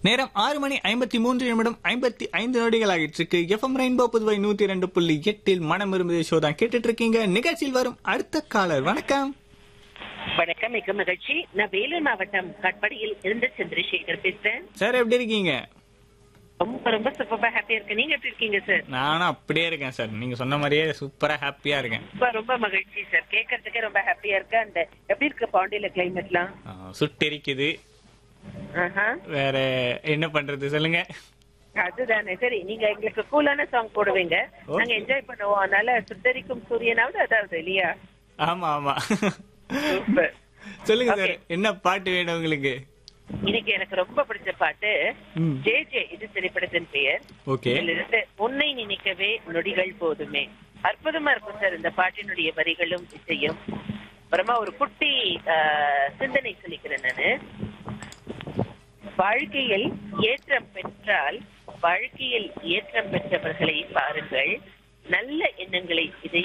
நேரம் ஆறு மணி ஐம்பத்தி மூன்று நிமிடம் ஐம்பத்தி ஐந்து நொடிகள் ஆகிட்டு இருக்கு எஃப்எம் ரெயின்போ புதுவை நூத்தி ரெண்டு புள்ளி எட்டில் மனம் விரும்பிய ஷோ தான் கேட்டுட்டு இருக்கீங்க நிகழ்ச்சியில் வரும் அடுத்த காலர் வணக்கம் வணக்கம் மிக்க மகிழ்ச்சி நான் வேலூர் மாவட்டம் கட்படியில் இருந்து சந்திரசேகர் பேசுறேன் சார் எப்படி இருக்கீங்க ரொம்ப ரொம்ப சூப்பரா ஹாப்பியா இருக்கேன் நீங்க எப்படி இருக்கீங்க சார் நானும் அப்படியே இருக்கேன் சார் நீங்க சொன்ன மாதிரியே சூப்பரா ஹாப்பியா இருக்கேன் ரொம்ப ரொம்ப மகிழ்ச்சி சார் கேட்கறதுக்கே ரொம்ப ஹாப்பியா இருக்கு அந்த எப்படி இருக்கு பாண்டியில கிளைமேட்லாம் ஆ, சுட்டெரிக்குது ஆஹா. வேற என்ன பண்றது சொல்லுங்க அதுதானே சரி நீங்க எங்களுக்கு கூலான சாங் போடுவீங்க Okay. நாங்க என்ஜாய் பண்ணுவோம் அதனால சுத்தரிக்கும் சூரியனாவது அதாவது இல்லையா ஆமா ஆமா Super. சொல்லுங்க சார் Okay. என்ன பாட்டு வேணும் உங்களுக்கு இன்னைக்கு எனக்கு ரொம்ப பிடிச்ச பாட்டு ம். ஜே ஜே இது திரைப்படத்தின் பெயர் ஓகே இதிலிருந்து உன்னை நினைக்கவே நொடிகள் போதுமே அற்புதமா இருக்கும் சார் இந்த பாட்டினுடைய வரிகளும் இசையும் அப்புறமா ஒரு குட்டி ஆஹ், சிந்தனை சொல்லிக்கிறேன் நானு வாழ்க்கையில் ஏற்றம் பெற்றால் வாழ்க்கையில் ஏற்றம் பெற்றவர்களை பாருங்கள் நல்ல எண்ணங்களை இதை